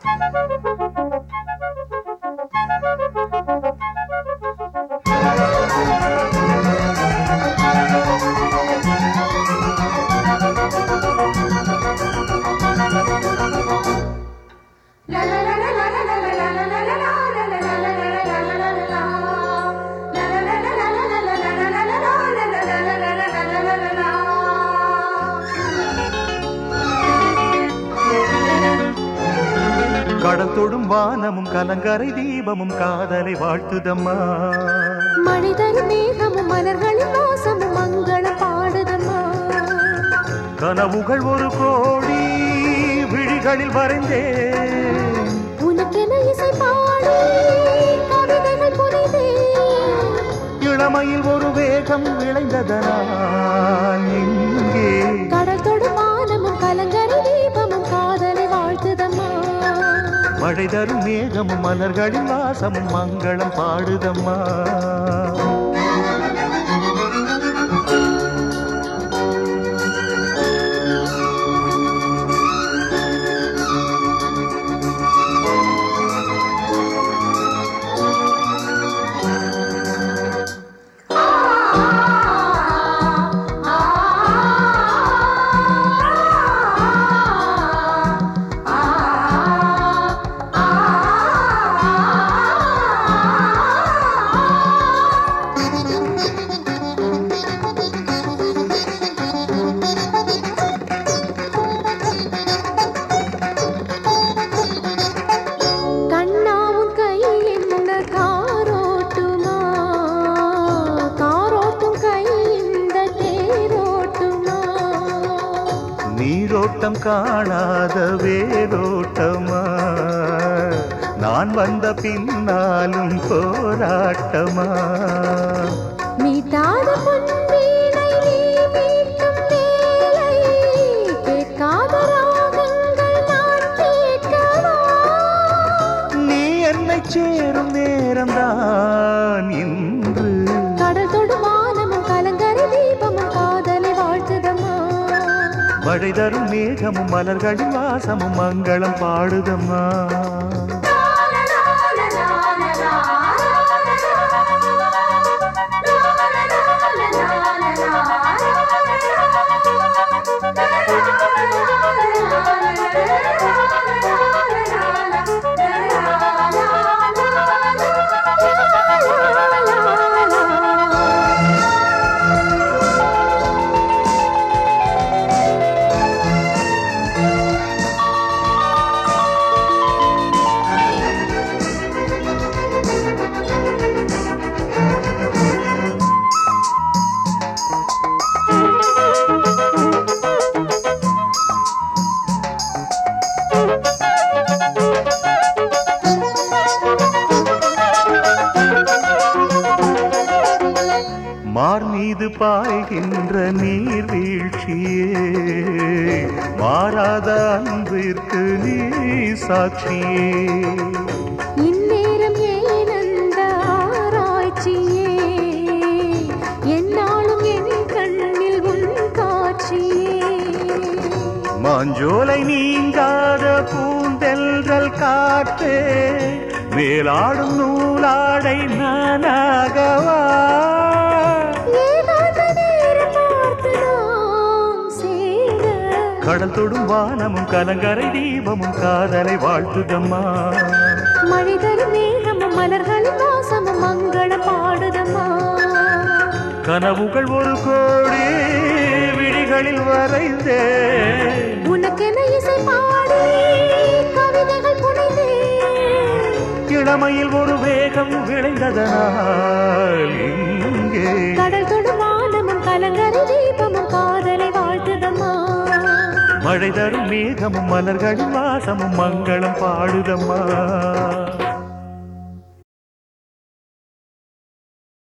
கடல் தொடும் வானமும் கலங்கரை தீபமும் காதலை வாழ்த்துதம்மா மனிதரும் மேகமும் மலர்களின் வாசமும் மங்களம் பாடுதம்மா கனவுகள் ஒரு கோடி விழிகளில் வரைந்தேன் உனக்கென இசை பாடி கவிதைகள் புரிந்தேன் இளமையில் ஒரு வேகம் விளைந்ததனால் இங்கே கடல் தொடும் வானமும் கலங்கரை தீபமும் காதலை வாழ்த்துதம்மா மழை தரும் மேகமும் மலர்களின் வாசமும் மங்களம் பாடுதம்மா கண்ணாவும் கையில் இந்த காரோட்டுமா காரோட்டும் கை இந்த தேரோட்டுமா நீரோட்டம் காணாத வேரோட்டமா நான் வந்த பின்னாலும் போராட்டமா மீட்டாத பொன்வீணை நீ மீட்டும் வேளை கேட்காத ராகங்கள் நான் கேட்கவா நீ என்னை சேரும் நேரம்தான் இன்று கடல் தொடும் வானமும் கலங்கரை தீபமும் காதலை வாழ்த்துதம்மா மழை தரும் மேகமும் மலர்களின் வாசமும் மங்களம் பாடுதம்மா மார் மீது பாய்கின்ற நீர்வீழ்ச்சியே மாறாத அன்பிற்கு நீ சாட்சியே இந்நேரம் ஏன் அந்த ஆராய்ச்சியே என்னாலும் என் கண்ணில் உன் காட்சியே மாஞ்சோலை நீங்காத பூந்தெல்றல் காற்றே மேலாடும் நூலாடை நானாகவா ஏகாந்த நேரம் பார்த்து நாம் சேர கடல் தொடும் வானமும் கலங்கரை தீபமும் காதலை வாழ்த்துதம்மா மழை தரும் மேகமும் மலர்களின் வாசமும் மங்கள பாடுதம்மா கனவுகள் ஒரு கோடி விழிகளில் வரைந்தே உனக்கென இசை பாடி கவிதைகள் புனைந்தேன் இளமையில் ஒரு வேகம் விளைந்ததனால் இங்கே கடல் தொடும் வானமும் கலங்கரை தீபமும் காதலை வாழ்த்துதம்மா மழை தரும் மேகமும் மலர்களின் வாசமும் மங்களம் பாடுதம்மா